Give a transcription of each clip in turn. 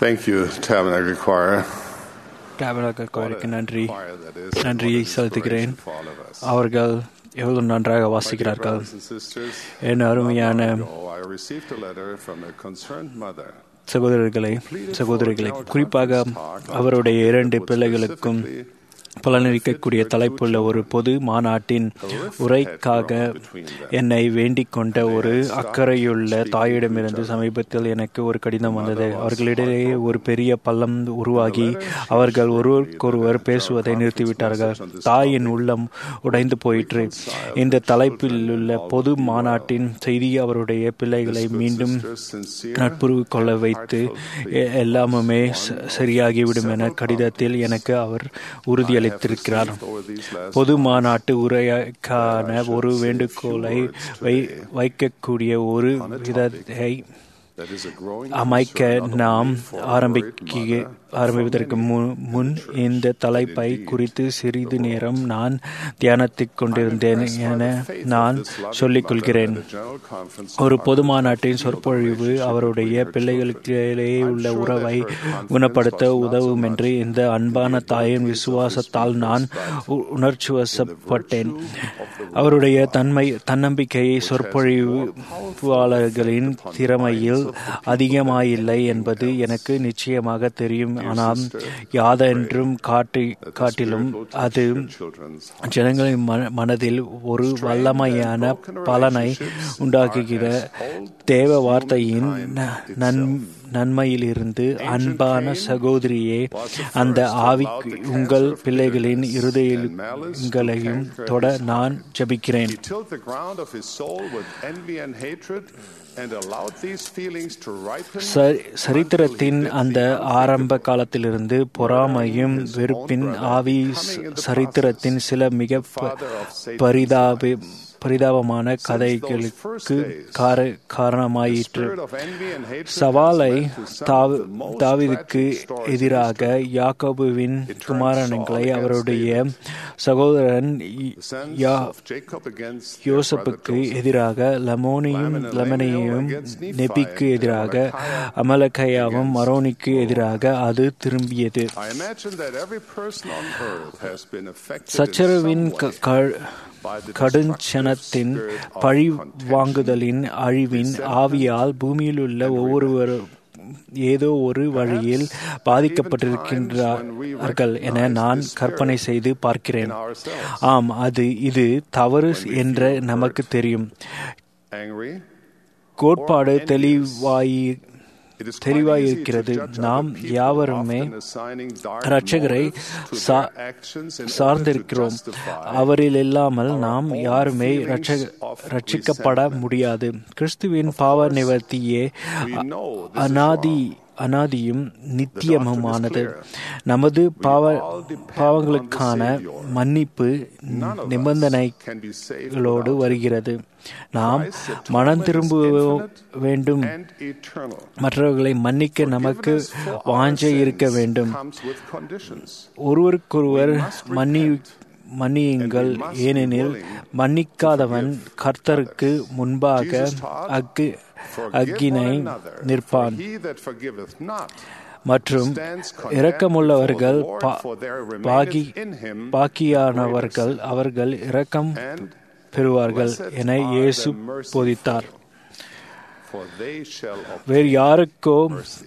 Thank you, Tabernacle Choir. டேபலாக கோயிலுக்கு நன்றி Choir that is நன்றியை an செலுத்துகிறேன் inspiration for all of us. அவர்கள் எவ்வளவு நன்றாக My dear வாசிக்கிறார்கள் brothers and sisters, என் அருமையான not long ago, I received a letter from a concerned mother சகோதரர்களை சகோதரிகளை குறிப்பாக அவருடைய இரண்டு பிள்ளைகளுக்கும் பலனளிக்கக்கூடிய தலைப்புள்ள ஒரு பொது மாநாட்டின் உரைக்காக என்னை வேண்டிக் கொண்ட ஒரு அக்கறையுள்ள தாயிடமிருந்து சமீபத்தில் எனக்கு ஒரு கடிதம் வந்தது அவர்களிடையே ஒரு பெரிய பள்ளம் உருவாகி அவர்கள் ஒருவருக்கொருவர் பேசுவதை நிறுத்திவிட்டார்கள் தாயின் உள்ளம் உடைந்து போயிற்று இந்த தலைப்பில் உள்ள பொது மாநாட்டின் செய்தி அவருடைய பிள்ளைகளை மீண்டும் நட்புறவு கொள்ள வைத்து எ- எல்லாமுமே ச- சரியாகிவிடும் என கடிதத்தில் எனக்கு அவர் உறுதியளித்திருக்கிறார் பொது மாநாட்டு உரைக்கான ஒரு வேண்டுகோளை வை வைக்கக்கூடிய ஒரு விதத்தை that is a growing அமைக்க concern not நாம் only for our ஆரம்பிக்க mother, ஆரம்பிப்பதற்கு மு- முன் இந்த தலைப்பை குறித்து சிறிது நேரம் நான் தியானித்துக் கொண்டிருந்தேன் என நான் சொல்லிக் கொள்கிறேன் ஒரு பொது மாநாட்டின் சொற்பொழிவு அவருடைய பிள்ளைகளுக்கிடையே உள்ள உறவை குணப்படுத்த உதவும் என்று இந்த அன்பான தாயின் விசுவாசத்தால் நான் உ- உணர்ச்சிவசப்பட்டேன் அவருடைய தன்மை தன்னம்பிக்கையை சொற்பொழிவாளர்களின் திறமையில் அதிகமாயில்லை என்பது எனக்கு நிச்சயமாக தெரியும் ஆனால் யாதென்றும் காட்டி காட்டிலும் அது ஜனங்களின் மன- மனதில் ஒரு வல்லமையான பலனை உண்டாக்குகிற தேவ வார்த்தையின் ந- நன் நன்மையிலிருந்து அன்பான சகோதரியே அந்த ஆவி உங்கள் பிள்ளைகளின் இருதயங்களையும் தொட நான் ஜபிக்கிறேன் He tilled the ground of his soul with envy and hatred and allowed these feelings to ripen சரி- சரித்திரத்தின் அந்த ஆரம்ப காலத்திலிருந்து பொறாமையும் வெறுப்பின் ஆவி ச- சரித்திரத்தின் சில மிக ப- பரிதாப பரிதாபமான கதைகளுக்கு கார- காரணமாயிற்று spirit of envy and hatred சவாலை has led to some தாவ- of the most தாவீதுக்கு tragic stories in எதிராக யாக்கோபுவின் குமாரன்களை அவருடைய சகோதரன் The sons yeah of Jacob against their யோசப்புக்கு brother Joseph. எதிராக லமோனியும் லெமனையும் நெபிக்கு எதிராக அமலக்கையாவும் மரோனிக்கு எதிராக அது திரும்பியது I imagine that every person on earth has been affected in சச்சரவின் some க- way க- by the கடுஞ்சனத்தின் destructive spirit of பழி contention. வாங்குதலின் அழிவின் ஆவியால் பூமியிலுள்ள ஒவ்வொருவர் ஏதோ ஒரு வழியில் பாதிக்கப்பட்டிருக்கின்றார்கள் என நான் கற்பனை செய்து பார்க்கிறேன் ஆம் அது இது தவறு என்று நமக்கு தெரியும் Angry, கோட்பாடு தெளிவாயி it is quite தெளிவாயிருக்கிறது easy to judge நாம் other people, யாவருமே often assigning dark இரட்சகரை motives to சா- their actions in order to சார்ந்திருக்கிறோம் justify அவரில் இல்லாமல் our நாம் own யாருமே feelings இரட்சக- of ரட்சிக்கப்பட resentment. முடியாது கிறிஸ்துவின் பாவ நிவர்த்தியே We know this is அனாதி wrong. அனாதியும் நித்தியமுமானது நமது பாவ பாவங்களுக்கான மன்னிப்பு None of us நிபந்தனைகளோடு can be saved without வருகிறது நாம் Christ's atonement மனம் is திரும்ப infinite வேண்டும் and eternal. மற்றவர்களை மன்னிக்க நமக்கு Forgiveness for our வாஞ்சை இருக்க sins வேண்டும் comes with conditions. ஒருவருக்கொருவர் We must மன்னி repent. மன்னியுங்கள் And we must be ஏனெனில் willing மன்னிக்காதவன் to forgive கர்த்தருக்கு முன்பாக Jesus taught, அக்கு Forgive அக்கினை one another, நிற்பான் for he that forgiveth not மற்றும் stands condemned இரக்கமுள்ளவர்கள் before the பா- Lord, for there remaineth Baaghi in him பாக்கியானவர்கள் greater sin. அவர்கள் இரக்கம் And பெறுவார்கள் blessed என are இயேசு the merciful, போதித்தார் for they shall obtain வேறு யாருக்கோ mercy.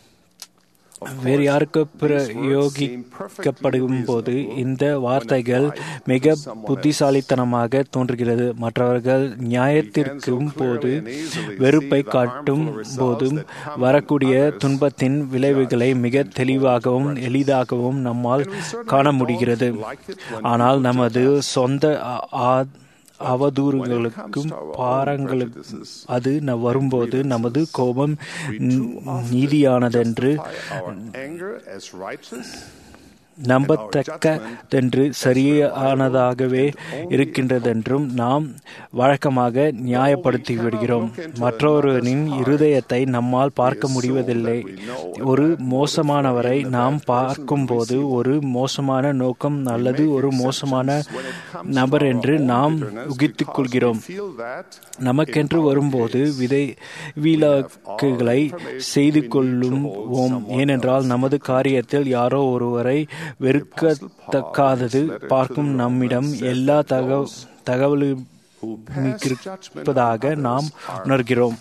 Of வேறு course, யாருக்கோ these words seem பிரயோகிக்கப்படும் perfectly போது reasonable இந்த when வார்த்தைகள் applied மிக to someone else. புத்திசாலித்தனமாக தோன்றுகிறது மற்றவர்கள் நியாயத்திற்கும் போது வெறுப்பை காட்டும் போதும் வரக்கூடிய துன்பத்தின் விளைவுகளை மிக தெளிவாகவும் எளிதாகவும் நம்மால் காண முடிகிறது ஆனால் நமது சொந்த அ- ஆ- அவதூறுகளுக்கும் பாரங்களுக்கும் அது ந- வரும்போது நமது கோபம் ந- நீதியானதென்று Our anger as righteous நம்பத்தக்கதென்று சரியானதாகவே இருக்கின்றதென்றும் நாம் வழக்கமாக நியாயப்படுத்தி விடுகிறோம் மற்றொருவரின் இருதயத்தை நம்மால் பார்க்க முடிவதில்லை ஒரு மோசமானவரை நாம் பார்க்கும்போது ஒரு மோசமான நோக்கம் அல்லது ஒரு மோசமான நபர் என்று நாம் உகித்துக் கொள்கிறோம் நமக்கென்று வரும்போது விதை வீலாக்குகளை செய்து கொள்ளுவோம் ஏனென்றால் நமது காரியத்தில் யாரோ ஒருவரை வெறுக்கத்தக்காதது பார்க்கும் நம்மிடம் எல்லா தக தகவலும் இருப்பதாக நாம் உணர்கிறோம்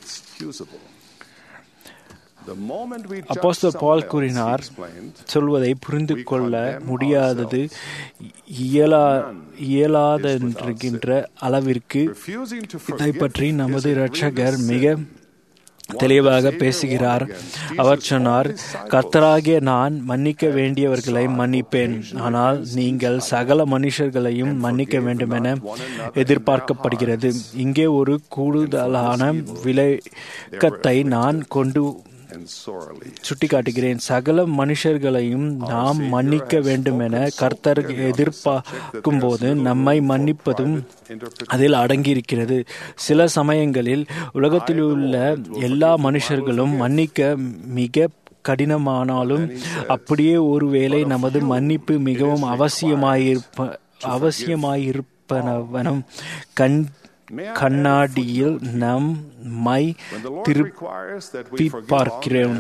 அப்போஸ்தலர் பால் கூறினார் சொல்வதை புரிந்து கொள்ள முடியாதது இயலா இயலாதென்றுகின்ற அளவிற்கு இதை பற்றி நமது இரட்சகர் மிக தெளிவாக பேசுகிறார் அவர் சொன்னார் கர்த்தராகிய நான் மன்னிக்க வேண்டியவர்களை மன்னிப்பேன் ஆனால் நீங்கள் சகல மனுஷர்களையும் மன்னிக்க வேண்டுமென எதிர்பார்க்கப்படுகிறது இங்கே ஒரு கூடுதலான விளக்கத்தை நான் கொண்டு சுட்டிக்காட்டுகிறேன் சகல மனுஷர்களையும் நாம் மன்னிக்க வேண்டுமென கர்த்தர் எதிர்பார்க்கும் போது நம்மை மன்னிப்பதும் அதில் அடங்கியிருக்கிறது சில சமயங்களில் உலகத்தில் உள்ள எல்லா மனுஷர்களும் மன்னிக்க மிக கடினமானாலும் அப்படியே ஒருவேளை நமது மன்னிப்பு மிகவும் அவசியமாயிருப்ப அவசியமாயிருப்பனவனும் கண் கண்ணாடியில் நம்மை திருப்பி பார்க்கிறோம்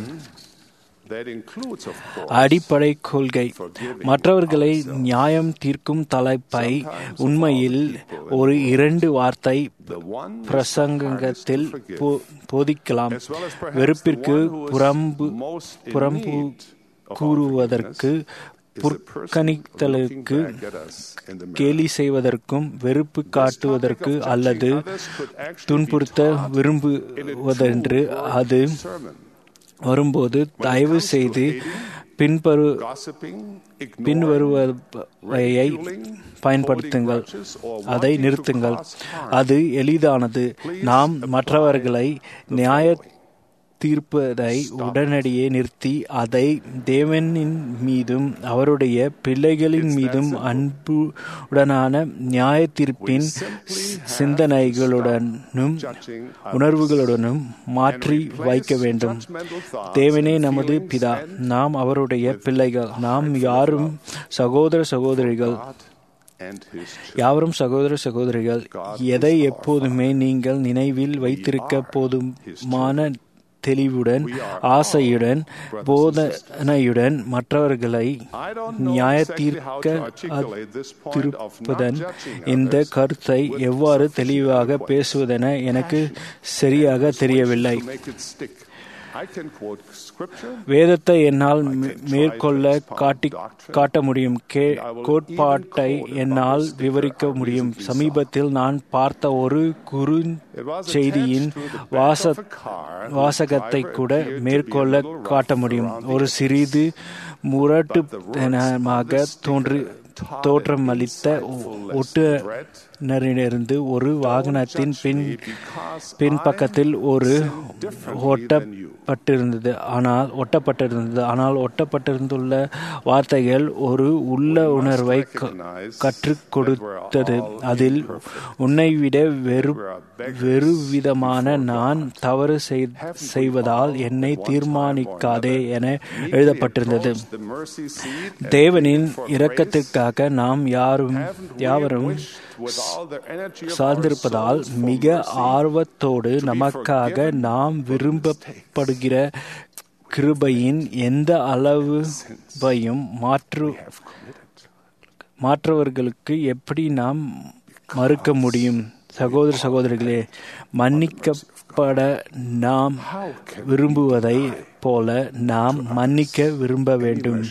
அடிப்படை கொள்கை மற்றவர்களை நியாயம் தீர்க்கும் தலைப்பை உண்மையில் ஒரு இரண்டு வார்த்தை பிரசங்கத்தில் போதிக்கலாம் வெறுப்பிற்கு புறம்பு புறம்பு கூறுவதற்கு புற்கணித்தலுக்கு கேலி செய்வதற்கும் வெறுப்பு காட்டுவதற்கு அல்லது துன்புறுத்த விரும்புவதென்று அது வரும்போது தயவு செய்து பின்பறு பின்வருவையை பயன்படுத்துங்கள் அதை நிறுத்துங்கள் அது எளிதானது நாம் மற்றவர்களை நியாய தீர்ப்பதை உடனடியே நிறுத்தி அதை தேவனின் மீதும் அவருடைய பிள்ளைகளின் மீதும் அன்புடனான நியாய தீர்ப்பின் சிந்தனைகளுடனும் உணர்வுகளுடனும் மாற்றி வைக்க வேண்டும் தேவனே நமது பிதா நாம் அவருடைய பிள்ளைகள் நாம் யாரும் சகோதர சகோதரிகள் யாவரும் சகோதர சகோதரிகள் எதை எப்போதுமே நீங்கள் நினைவில் வைத்திருக்க போதுமான தெளிவுடன் ஆசையுடன் போதனையுடன் மற்றவர்களை நியாய தீர்க்கத்திருப்பதன் இந்த கருத்தை எவ்வாறு தெளிவாக பேசுவதென எனக்கு சரியாக தெரியவில்லை வேதத்தை என்னால் மேற்கொள்ள காட்டி காட்ட முடியும் கோட்பாட்டை என்னால் விவரிக்க முடியும் சமீபத்தில் நான் பார்த்த ஒரு குறு செய்தியின் வாச வாசகத்தை கூட மேற்கொள்ள காட்ட முடியும் ஒரு சிறிது முரட்டுத்தனமாக தோன்றி தோற்றமளித்த ஒட்டுநரிலிருந்து ஒரு வாகனத்தின் பின் பின்பக்கத்தில் ஒரு ஒட்டப்பட்டிருந்தது ஆனால் ஒட்டப்பட்டிருந்தது ஆனால் ஒட்டப்பட்டிருந்துள்ள வார்த்தைகள் ஒரு உள்ள உணர்வை கற்றுக் கொடுத்தது அதில் உன்னை விட வெறு வெறுவிதமான நான் தவறு செய்வதால் என்னை தீர்மானிக்காதே என எழுதப்பட்டிருந்தது தேவனின் இரக்கத்திற்காக நாம் யாரும் யாவரும் சார்ந்திருப்பதால் மிக ஆர்வத்தோடு நமக்காக நாம் விரும்பப்படுகிற கிருபையின் எந்த அளவையும் மாற்று மாற்றவர்களுக்கு எப்படி நாம் மறுக்க முடியும் சகோதர சகோதரிகளே மன்னிக்கப்பட நாம் விரும்புவதை போல நாம் மன்னிக்க விரும்ப வேண்டும்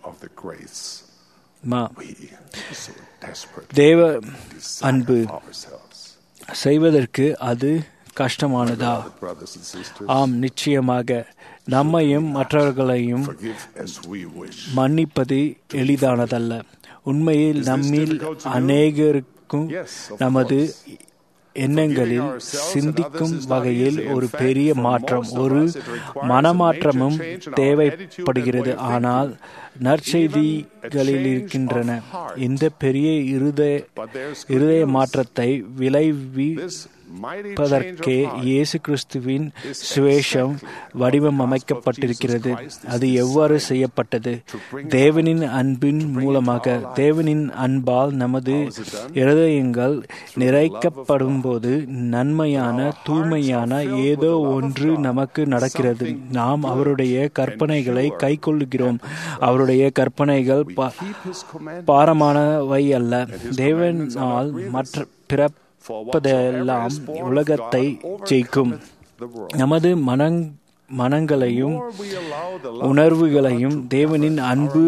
தேவ அன்பு செய்வதற்கு அது கஷ்டமானதா ஆம் நிச்சயமாக நம்மையும் மற்றவர்களையும் மன்னிப்பது எளிதானதல்ல உண்மையில் நம்மில் அநேகருக்கும் நமது எண்ணங்களில் சிந்திக்கும் வகையில் ஒரு பெரிய மாற்றம் ஒரு மனமாற்றமும் தேவைப்படுகிறது ஆனால் நற்செய்திகளில் இருக்கின்றன இந்த பெரிய இருதய இருதய மாற்றத்தை விளைவிப்பதற்கே இயேசு கிறிஸ்துவின் சுவேஷம் வடிவம் அமைக்கப்பட்டிருக்கிறது அது எவ்வாறு செய்யப்பட்டது தேவனின் அன்பின் மூலமாக தேவனின் அன்பால் நமது இருதயங்கள் நிறைக்கப்படும் போது நன்மையான தூய்மையான ஏதோ ஒன்று நமக்கு நடக்கிறது நாம் அவருடைய கற்பனைகளை கை கொள்ளுகிறோம் அவருடைய கற்பனைகள் பாரமானவை அல்ல தேவனால் மற்ற பிறப்பதெல்லாம் உலகத்தை ஜெயிக்கும் நமது மனங் மனங்களையும் உணர்வுகளையும் தேவனின் அன்பு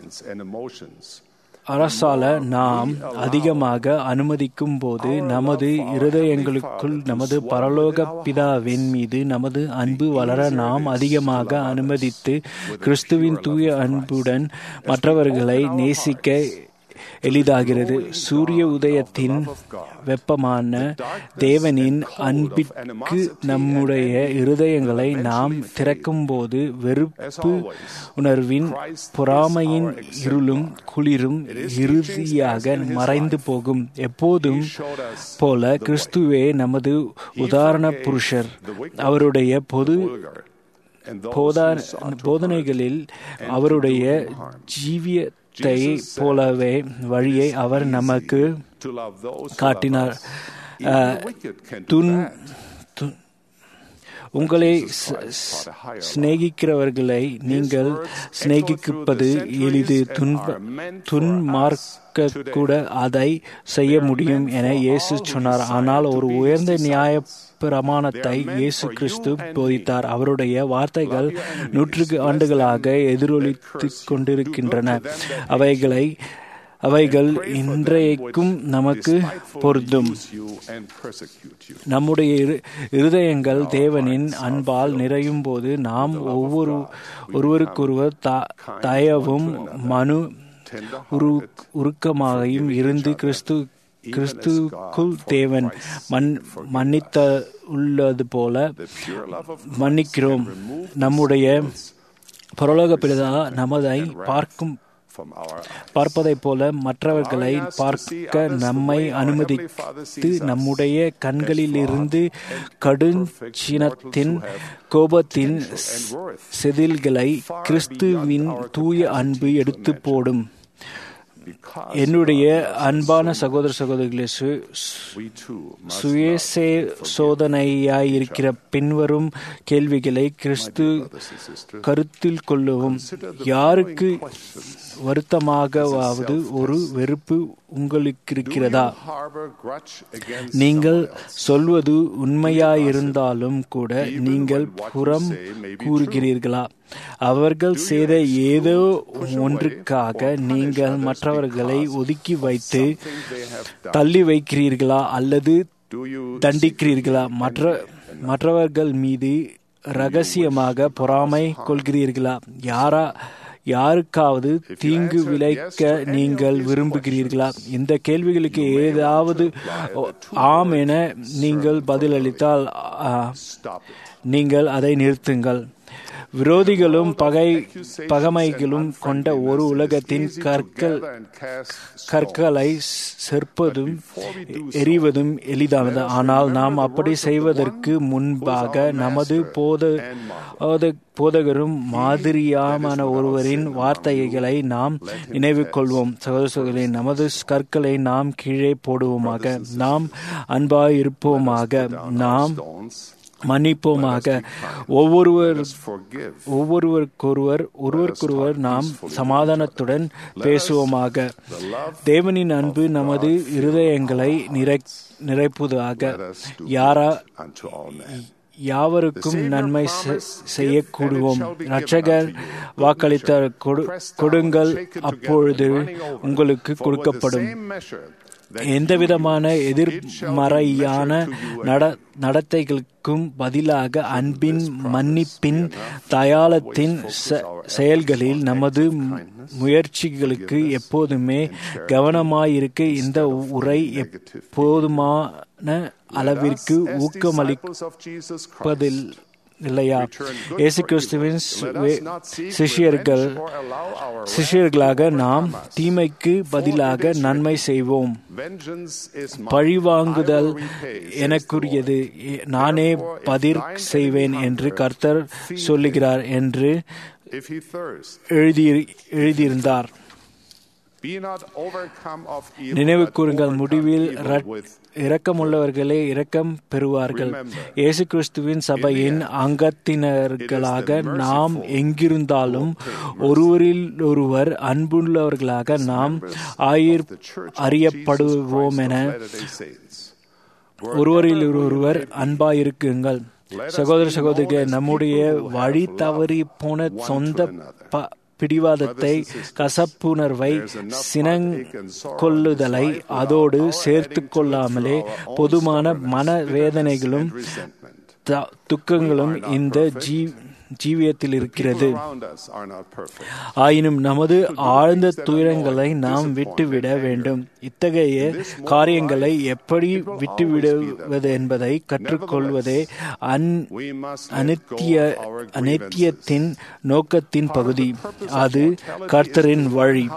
அரசால நாம் அதிகமாக அனுமதிக்கும் போது நமது இருதயங்களுக்குள் நமது பரலோக பிதாவின் மீது நமது அன்பு வளர நாம் அதிகமாக அனுமதித்து கிறிஸ்துவின் தூய அன்புடன் மற்றவர்களை நேசிக்க எளிதாகிறது சூரிய உதயத்தின் வெப்பமான தேவனின் அன்பிற்கு நம்முடைய இருதயங்களை நாம் திறக்கும்போது வெறுப்பு உணர்வின் பொறாமையின் இருளும் குளிரும் இறுதியாக மறைந்து போகும் எப்போதும் போல கிறிஸ்துவே நமது உதாரண புருஷர் அவருடைய பொது போதனைகளில் அவருடைய ஜீவிய போலவே வழியை அவர் நமக்கு காட்டினார் துன் உங்களை சிநேகிக்கிறவர்களை நீங்கள் சிநேகிப்பது எளிது துன்மார்க்க கூட அதை செய்ய முடியும் என இயேசு சொன்னார் ஆனால் ஒரு உயர்ந்த நியாய பிரமாணத்தை இயேசு கிறிஸ்து போதித்தார் அவருடைய வார்த்தைகள் நூற்றுக்கு ஆண்டுகளாக எதிரொலித்து கொண்டிருக்கின்றன அவைகளை அவைகள் இன்றைக்கும் நமக்கு பொருந்தும் நம்முடைய இருதயங்கள் தேவனின் அன்பால் நிறையும் போது நாம் ஒவ்வொரு ஒருவருக்கொருவர் தயவும் மனு உருக்கமாகவும் இருந்து கிறிஸ்து கிறிஸ்துக்குள் தேவன் மன் மன்னித்த உள்ளது போல மன்னிக்கிறோம் நம்முடைய பரலோக பிதா நமதை பார்க்கும் பார்ப்பதைப் போல மற்றவர்களை பார்க்க நம்மை அனுமதித்து நம்முடைய கண்களிலிருந்து கடுஞ்சினத்தின் கோபத்தின் செதில்களை கிறிஸ்துவின் தூய அன்பு எடுத்து போடும் என்னுடைய அன்பான சகோதர சகோதரிகளே சுயசே சோதனையாயிருக்கிற பின்வரும் கேள்விகளை கிறிஸ்து கருத்தில் கொள்ளவும் யாருக்கு வருத்தமாகவாவது ஒரு வெறுப்பு உங்களுக்கு இருக்கிறதா நீங்கள் சொல்வது உண்மையாயிருந்தாலும் கூட நீங்கள் புறம் கூறுகிறீர்களா அவர்கள் செய்த ஏதோ ஒன்றுக்காக நீங்கள் மற்றவர்களை ஒதுக்கி வைத்து தள்ளி வைக்கிறீர்களா அல்லது தண்டிக்கிறீர்களா மற்ற மற்றவர்கள் மீது ரகசியமாக பொறாமை கொள்கிறீர்களா யாரா யாருக்காவது தீங்கு விளைக்க நீங்கள் விரும்புகிறீர்களா இந்த கேள்விகளுக்கு ஏதாவது ஆம் என நீங்கள் பதிலளித்தால் நீங்கள் அதை நிறுத்துங்கள் விரோதிகளும் பகை பகமைகளும் கொண்ட ஒரு உலகத்தின் கற்கள் கற்களை செற்பதும் எரிவதும் எளிதானது ஆனால் நாம் அப்படி செய்வதற்கு முன்பாக நமது போத போதகரும் மாதிரியான ஒருவரின் வார்த்தைகளை நாம் நினைவு கொள்வோம் சகோதர சகோதரி நமது கற்களை நாம் கீழே போடுவோமாக நாம் அன்பாய் இருப்போமாக நாம் மன்னிப்போமாக ஒவ்வொருவர் ஒவ்வொருவருக்கொருவர் ஒருவருக்கொருவர் நாம் சமாதானத்துடன் பேசுவோமாக தேவனின் அன்பு நமது இருதயங்களை நிறை நிறைப்புவதாக யாரா யாவருக்கும் நன்மை செய்யக்கூடுவோம் ரட்சகர் வாக்களித்த கொடுங்கள் அப்பொழுது உங்களுக்கு கொடுக்கப்படும் எந்தவிதமான எதிர்மறையான நட நடத்தைகளுக்கும் பதிலாக அன்பின் மன்னிப்பின் தயாளத்தின் செயல்களில் நமது முயற்சிகளுக்கு எப்போதுமே கவனமாயிருக்க இந்த உரை எப்போதுமான அளவிற்கு ஊக்கமளிப்பதில் இல்லையா இயேசு கிறிஸ்துவின் சிஷியர்கள் சிஷியர்களாக நாம் தீமைக்கு பதிலாக நன்மை செய்வோம் பழிவாங்குதல் எனக்குரியது நானே பதிர் செய்வேன் என்று கர்த்தர் சொல்லுகிறார் என்று எழுதியிருந்தார் நினைவு கூறுங்கள் முடிவில் இரக்கமுள்ளவர்களே இரக்கம் பெறுவார்கள் இயேசு கிறிஸ்துவின் சபையின் அங்கத்தினர்களாக நாம் எங்கிருந்தாலும் ஒருவரில் ஒருவர் அன்புள்ளவர்களாக நாம் ஆயிர் அறியப்படுவோம் என ஒருவரில் ஒருவர் அன்பாயிருக்குங்கள் சகோதர சகோதரிகள் நம்முடைய வழி தவறி போன சொந்த பிடிவாதத்தை கசப்புணர்வை சினங்கொள்ளுதலை அதோடு சேர்த்து கொள்ளாமலே பொதுமான மன வேதனைகளும் துக்கங்களும் இந்த ஜீ ஜீவியத்தில் இருக்கிறது ஆயினும் நமது ஆழ்ந்த துயரங்களை நாம் விட்டுவிட வேண்டும் இத்தகைய காரியங்களை எப்படி விட்டுவிடுவது என்பதை கற்றுக்கொள்வதே அன் அனித்திய அனித்தியத்தின் நோக்கத்தின் பகுதி அது கர்த்தரின் வழி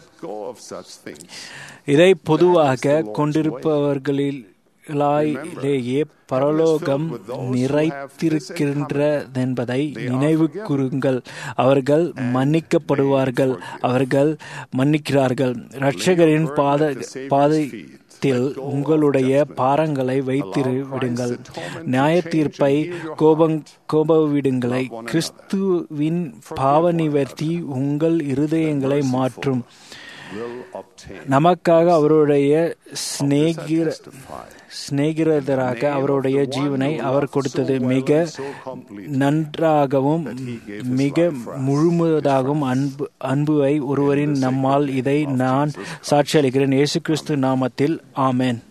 இதை பொதுவாக கொண்டிருப்பவர்களில் லேயே பரலோகம் நிறைத்திருக்கின்றதென்பதை நினைவு கூறுங்கள் அவர்கள் மன்னிக்கப்படுவார்கள் அவர்கள் மன்னிக்கிறார்கள் இரட்சகரின் பாத பாதை உங்களுடைய பாரங்களை வைத்திரு விடுங்கள் நியாய தீர்ப்பை கோபங் கோபவிடுங்களை கிறிஸ்துவின் பாவ நிவர்த்தி உங்கள் இருதயங்களை மாற்றும் நமக்காக அவருடைய சிநேகிர சிநேகிரதராக அவருடைய ஜீவனை அவர் கொடுத்தது மிக நன்றாகவும் மிக முழுமுவதாகவும் அன்பு அன்புவை ஒருவரின் நம்மால் இதை நான் சாட்சி அளிக்கிறேன் இயேசு கிறிஸ்து நாமத்தில் ஆமேன்